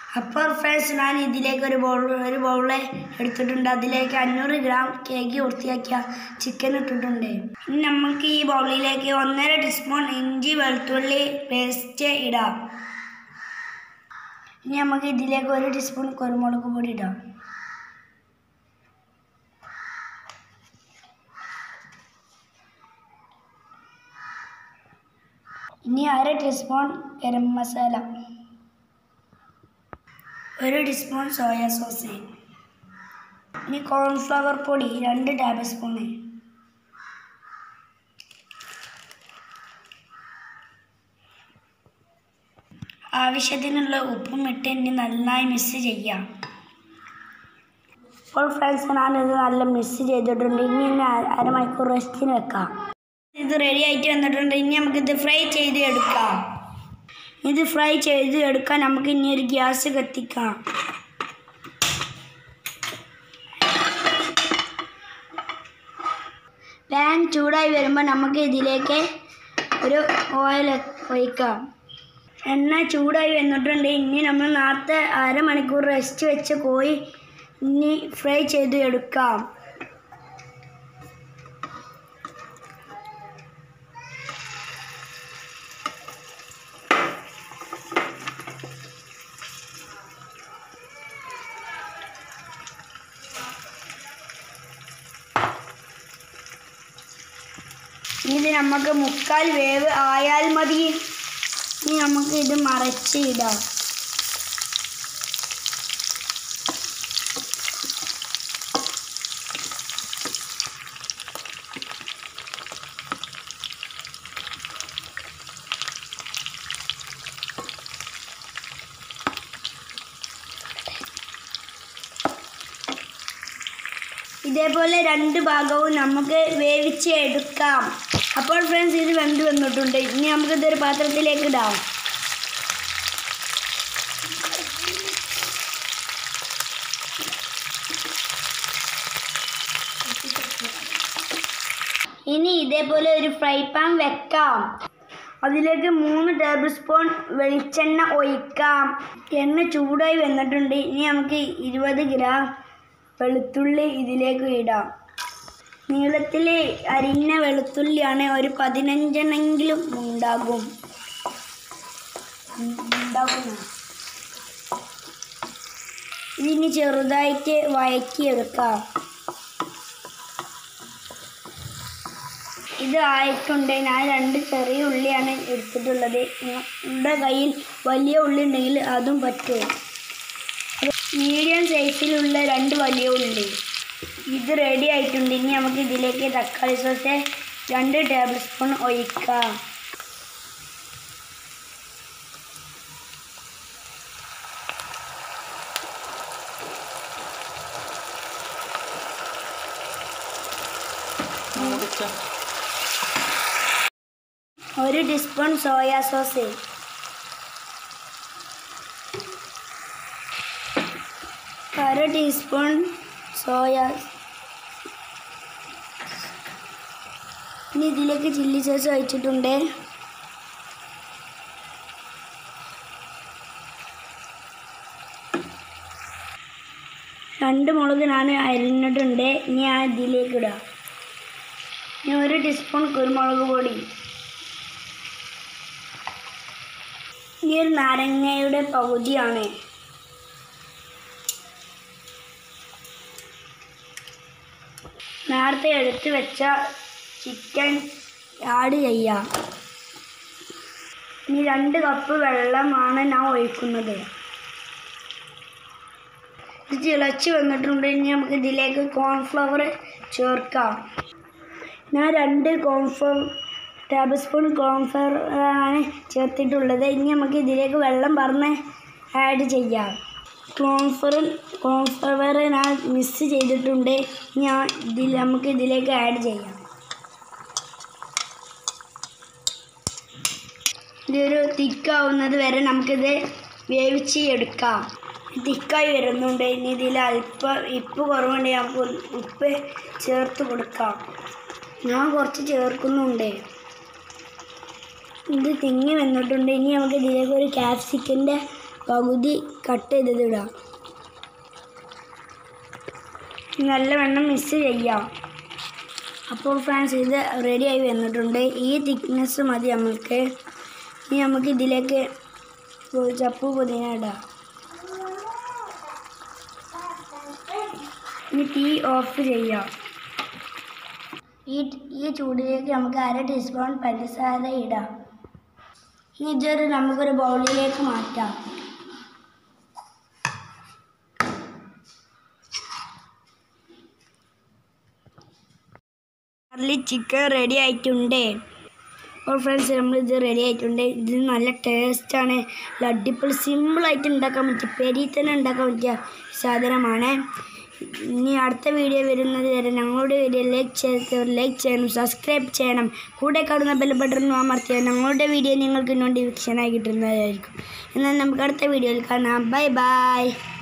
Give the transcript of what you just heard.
അപ്പോൾ ഫ്രണ്ട്സ് ഞാൻ ഇതിലേക്ക് ഒരു ബൗൾ ഒരു ബൗള് എടുത്തിട്ടുണ്ട് അതിലേക്ക് അഞ്ഞൂറ് ഗ്രാം കേക്ക് വൃത്തിയാക്കിയ ചിക്കൻ ഇട്ടിട്ടുണ്ട് ഇനി നമുക്ക് ഈ ബൗളിലേക്ക് ഒന്നര ടീസ്പൂൺ ഇഞ്ചി വെളുത്തുള്ളി പേസ്റ്റ് ഇടാം ഇനി നമുക്ക് ഇതിലേക്ക് ഒരു ടീസ്പൂൺ കുരുമുളക് പൊടി ഇടാം ഇനി അര ടീസ്പൂൺ ഗരം മസാല ഒരു ടീസ്പൂൺ സോയ സോസ് ഇനി കോൺഫ്ലവർ പൊടി രണ്ട് ടേബിൾ സ്പൂണ് ആവശ്യത്തിനുള്ള ഉപ്പും ഇട്ട് ഇനി നന്നായി മിക്സ് ചെയ്യാം ഇപ്പോൾ ഫ്രണ്ട്സ് ഞാനിത് നല്ല മിക്സ് ചെയ്തിട്ടുണ്ട് ഇനി ഇനി അര- അരമണിക്കൂർ റെസ്റ്റിന് വെക്കാം ഇത് റെഡി ആയിട്ട് വന്നിട്ടുണ്ട് ഇനി നമുക്കിത് ഫ്രൈ ചെയ്ത് എടുക്കാം ഇത് ഫ്രൈ ചെയ്ത് എടുക്കാൻ നമുക്ക് ഇനി ഒരു ഗ്യാസ് കത്തിക്കാം പാൻ ചൂടായി വരുമ്പോൾ നമുക്ക് ഇതിലേക്ക് ഒരു ഓയിൽ ഒഴിക്കാം എണ്ണ ചൂടായി വന്നിട്ടുണ്ട് ഇനി നമ്മൾ നേരത്തെ അരമണിക്കൂർ റെസ്റ്റ് വെച്ച് കോഴി ഇനി ഫ്രൈ ചെയ്ത് എടുക്കാം ഇത് നമുക്ക് മുക്കാൽ വേവ് ആയാൽ മതി ഇനി നമുക്ക് ഇത് മറച്ച് ഇടാം ഇതേപോലെ രണ്ട് ഭാഗവും നമുക്ക് വേവിച്ച് എടുക്കാം അപ്പോൾ ഫ്രണ്ട്സ് ഇത് വെന്ത് വന്നിട്ടുണ്ട് ഇനി നമുക്ക് ഇതൊരു പാത്രത്തിലേക്ക് ഇടാം ഇനി ഇതേപോലെ ഒരു ഫ്രൈ പാൻ വെക്കാം അതിലേക്ക് മൂന്ന് ടേബിൾ സ്പൂൺ വെളിച്ചെണ്ണ ഒഴിക്കാം എണ്ണ ചൂടായി വന്നിട്ടുണ്ട് ഇനി നമുക്ക് ഇരുപത് ഗ്രാം വെളുത്തുള്ളി ഇതിലേക്ക് ഇടാം നീളത്തിൽ അരിഞ്ഞ വെളുത്തുള്ളിയാണ് ഒരു പതിനഞ്ചെണ്ണെങ്കിലും ഉണ്ടാകും ഉണ്ടാകുന്ന ഇതിന് ചെറുതായിട്ട് വഴക്കിയെടുക്കാം ഇത് ആയിട്ടുണ്ട് ഞാൻ രണ്ട് ചെറിയ ഉള്ളിയാണ് എടുത്തിട്ടുള്ളത് നിങ്ങളുടെ കയ്യിൽ വലിയ ഉള്ളി ഉണ്ടെങ്കിൽ അതും പറ്റും മീഡിയം സൈസിലുള്ള രണ്ട് വലിയ ഉള്ളി ഇത് റെഡി ആയിട്ടുണ്ട് ഇനി നമുക്ക് ഇതിലേക്ക് തക്കാളി സോസ് രണ്ട് ടേബിൾ സ്പൂൺ ഒഴിക്കാം ഒരു ടീസ്പൂൺ സോയാ സോസ് അര ടീസ്പൂൺ സോയ ഇനി ഇതിലേക്ക് ചില്ലി സോസ് ഒഴിച്ചിട്ടുണ്ട് രണ്ട് മുളക് ഞാൻ അരിഞ്ഞിട്ടുണ്ട് ഇനി ഞാൻ ഇതിലേക്ക് ഇടാം ഇനി ഒരു ടീസ്പൂൺ കുരുമുളക് പൊടി ഈ ഒരു നാരങ്ങയുടെ പകുതിയാണ് നേരത്തെ എടുത്ത് വെച്ച ചിക്കൻ ആഡ് ചെയ്യാം ഇനി രണ്ട് കപ്പ് വെള്ളമാണ് ഞാൻ ഒഴിക്കുന്നത് ഇത് തിളച്ച് വന്നിട്ടുണ്ട് ഇനി നമുക്ക് ഇതിലേക്ക് കോൺഫ്ലവർ ചേർക്കാം ഞാൻ രണ്ട് കോൺഫ്ലവർ ടേബിൾ സ്പൂൺ കോൺഫ്ലവർ ആണ് ചേർത്തിട്ടുള്ളത് ഇനി നമുക്ക് ഇതിലേക്ക് വെള്ളം പറഞ്ഞ് ആഡ് ചെയ്യാം കോൺഫ്ലവർ കോൺഫ്ലവർ ഞാൻ മിക്സ് ചെയ്തിട്ടുണ്ട് ഞാൻ ഇതിൽ നമുക്ക് ഇതിലേക്ക് ആഡ് ചെയ്യാം ഇതൊരു തിക്കാവുന്നത് വരെ നമുക്കിത് വേവിച്ച് എടുക്കാം തിക്കായി വരുന്നുണ്ട് ഇനി ഇതിൽ അല്പം ഉപ്പ് കുറവുണ്ടെങ്കിൽ നമുക്ക് ഉപ്പ് ചേർത്ത് കൊടുക്കാം ഞാൻ കുറച്ച് ചേർക്കുന്നുണ്ട് ഇത് തിങ്ങി വന്നിട്ടുണ്ട് ഇനി നമുക്ക് ഇതിലേക്ക് ഒരു ക്യാപ്സിക്കൻ്റെ പകുതി കട്ട് ചെയ്തത് ഇടാം നല്ലവണ്ണം മിക്സ് ചെയ്യാം അപ്പോൾ ഫ്രണ്ട്സ് ഇത് റെഡിയായി വന്നിട്ടുണ്ട് ഈ തിക്നെസ് മതി നമുക്ക് ഇനി നമുക്ക് ഇതിലേക്ക് പു- ചപ്പു പുതിന ഇടാം ഇനി തീ ഓഫ് ചെയ്യാം ഈ ഈ ചൂടിലേക്ക് നമുക്ക് അര ടീസ്പൂൺ പഞ്ചസാര ഇടാം ഇനി ഇതൊരു നമുക്കൊരു ബൗളിലേക്ക് മാറ്റാം കർലി ചിക്കൻ റെഡി ആയിട്ടുണ്ട് അപ്പോൾ ഫ്രണ്ട്സ് നമ്മൾ ഇത് റെഡി ആയിട്ടുണ്ട് ഇത് നല്ല ടേസ്റ്റാണ് അടിപൊളി സിമ്പിളായിട്ട് ഉണ്ടാക്കാൻ പറ്റിയ പെരിയിൽ തന്നെ ഉണ്ടാക്കാൻ പറ്റിയ സാധനമാണ് ഇനി അടുത്ത വീഡിയോ വരുന്നത് വരെ ഞങ്ങളുടെ വീഡിയോ ലൈക്ക് ചെയ്ത് ലൈക്ക് ചെയ്യണം സബ്സ്ക്രൈബ് ചെയ്യണം കൂടെ കാണുന്ന ബെൽ ബട്ടൺ അമർത്തിയാൽ ഞങ്ങളുടെ വീഡിയോ നിങ്ങൾക്ക് നോട്ടിഫിക്കേഷനായി കിട്ടുന്നതായിരിക്കും എന്നാൽ നമുക്ക് അടുത്ത വീഡിയോയിൽ കാണാം ബൈ ബൈ